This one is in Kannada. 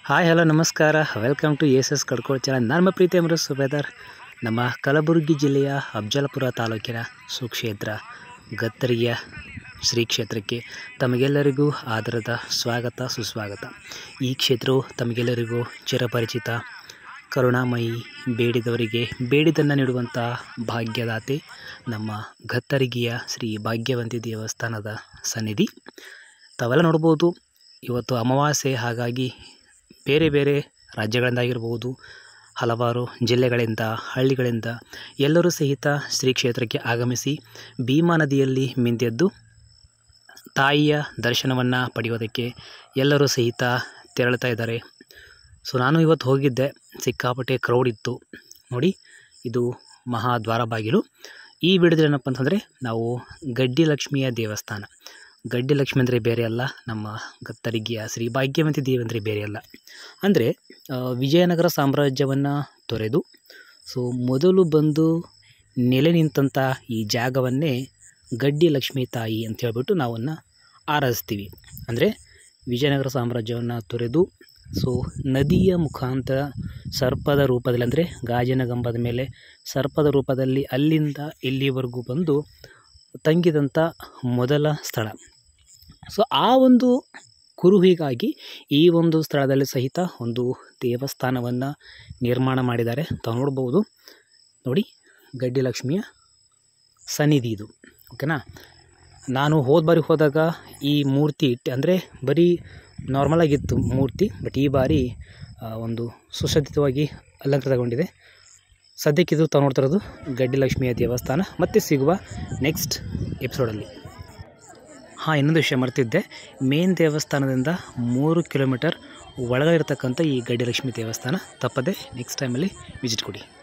ಹಾಯ್ ಹಲೋ ನಮಸ್ಕಾರ welcome to S S Kadkol channel ನಾನು ನಿಮ್ಮ ಪ್ರೀತಿ ಅಮೃತ್ ಸುಬೇದಾರ್ ನಮ್ಮ ಕಲಬುರಗಿ ಜಿಲ್ಲೆಯ ಅಫ್ಜಲಪುರ ತಾಲೂಕಿನ ಸುಕ್ಷೇತ್ರ ಗತ್ತರಿಯ ಶ್ರೀ ಕ್ಷೇತ್ರಕ್ಕೆ ತಮಗೆಲ್ಲರಿಗೂ ಆದರದ ಸ್ವಾಗತ ಸುಸ್ವಾಗತ ಈ ಕ್ಷೇತ್ರವು ತಮಗೆಲ್ಲರಿಗೂ ಚಿರಪರಿಚಿತ ಕರುಣಾಮಯಿ ಬೇಡಿದವರಿಗೆ ಬೇಡಿದನ್ನು ನೀಡುವಂಥ ಭಾಗ್ಯದಾತೆ ನಮ್ಮ ಗತ್ತರಿಗೆಯ ಶ್ರೀ ಭಾಗ್ಯವಂತಿ ದೇವಸ್ಥಾನದ ಸನ್ನಿಧಿ ತಾವೆಲ್ಲ ನೋಡ್ಬೋದು ಇವತ್ತು ಅಮಾವಾಸ್ಯೆ ಹಾಗಾಗಿ ಬೇರೆ ಬೇರೆ ರಾಜ್ಯಗಳಿಂದಾಗಿರ್ಬೋದು ಹಲವಾರು ಜಿಲ್ಲೆಗಳಿಂದ ಹಳ್ಳಿಗಳಿಂದ ಎಲ್ಲರೂ ಸಹಿತ ಶ್ರೀ ಕ್ಷೇತ್ರಕ್ಕೆ ಆಗಮಿಸಿ ಭೀಮಾ ನದಿಯಲ್ಲಿ ಮಿಂದೆದ್ದು ತಾಯಿಯ ದರ್ಶನವನ್ನು ಪಡೆಯೋದಕ್ಕೆ ಎಲ್ಲರೂ ಸಹಿತ ತೆರಳುತ್ತಾ ಇದ್ದಾರೆ ಸೊ ನಾನು ಇವತ್ತು ಹೋಗಿದ್ದೆ ಸಿಕ್ಕಾಪಟ್ಟೆ ಕ್ರೌಡ್ ಇತ್ತು ನೋಡಿ ಇದು ಮಹಾದ್ವಾರ ಬಾಗಿಲು ಈ ವಿಡಿಯೋದಲ್ಲಿ ಏನಪ್ಪ ಅಂತಂದರೆ ನಾವು ಗಡ್ಡಿ ಲಕ್ಷ್ಮಿಯ ದೇವಸ್ಥಾನ ಗಡ್ಡಿ ಲಕ್ಷ್ಮಿ ಅಂದರೆ ಬೇರೆ ಅಲ್ಲ ನಮ್ಮ ಗತ್ತರಿಗೆಯ ಶ್ರೀ ಭಾಗ್ಯವಂತಿ ದೇವಿ ಅಂದರೆ ಬೇರೆ ಅಲ್ಲ ಅಂದರೆ ಆ, ವಿಜಯನಗರ ಸಾಮ್ರಾಜ್ಯವನ್ನು ತೊರೆದು ಸೊ ಮೊದಲು ಬಂದು ನೆಲೆ ನಿಂತಂಥ ಈ ಜಾಗವನ್ನೇ ಗಡ್ಡಿ ಲಕ್ಷ್ಮೀ ತಾಯಿ ಅಂತ ಹೇಳ್ಬಿಟ್ಟು ನಾವನ್ನು ಆರಾಧಿಸ್ತೀವಿ ಅಂದರೆ ವಿಜಯನಗರ ಸಾಮ್ರಾಜ್ಯವನ್ನು ತೊರೆದು ಸೊ ನದಿಯ ಮುಖಾಂತರ ಸರ್ಪದ ರೂಪದಲ್ಲಿ ಅಂದರೆ ಗಾಜಿನ ಗಂಬದ ಮೇಲೆ ಸರ್ಪದ ರೂಪದಲ್ಲಿ ಅಲ್ಲಿಂದ ಇಲ್ಲಿವರೆಗೂ ಬಂದು ತಂಗಿದಂಥ ಮೊದಲ ಸ್ಥಳ ಸೊ ಆ ಒಂದು ಕುರುಹಿಗಾಗಿ ಈ ಒಂದು ಸ್ಥಳದಲ್ಲಿ ಸಹಿತ ಒಂದು ದೇವಸ್ಥಾನವನ್ನು ನಿರ್ಮಾಣ ಮಾಡಿದ್ದಾರೆ ತಾವು ನೋಡ್ಬೋದು ನೋಡಿ ಗಡ್ಡಿ ಲಕ್ಷ್ಮಿಯ ಸನ್ನಿಧಿ ಇದು ಓಕೆನಾ ನಾನು ಹೋದ ಬಾರಿ ಹೋದಾಗ ಈ ಮೂರ್ತಿ ಇಟ್ಟು ಅಂದರೆ ಬರೀ ನಾರ್ಮಲ್ ಆಗಿತ್ತು ಮೂರ್ತಿ ಬಟ್ ಈ ಬಾರಿ ಆ, ಒಂದು ಸುಸಜ್ಜಿತವಾಗಿ ಅಲಂಕೃತಗೊಂಡಿದೆ ಸದ್ಯಕ್ಕೆ ಇದು ತಾವು ನೋಡ್ತಾ ಇರೋದು ಗಡ್ಡಿ ಲಕ್ಷ್ಮಿಯ ದೇವಸ್ಥಾನ ಮತ್ತೆ ಸಿಗುವ ನೆಕ್ಸ್ಟ್ ಎಪಿಸೋಡಲ್ಲಿ ಹಾಂ ಇನ್ನೊಂದು ವಿಷಯ ಮರ್ತಿದ್ದೆ ಮೇನ್ ದೇವಸ್ಥಾನದಿಂದ ಮೂರು ಕಿಲೋಮೀಟರ್ ಒಳಗಡೆ ಇರತಕ್ಕಂಥ ಈ ಗಡ್ಡಿ ಲಕ್ಷ್ಮಿ ದೇವಸ್ಥಾನ ತಪ್ಪದೆ ನೆಕ್ಸ್ಟ್ ಟೈಮಲ್ಲಿ ವಿಸಿಟ್ ಕೊಡಿ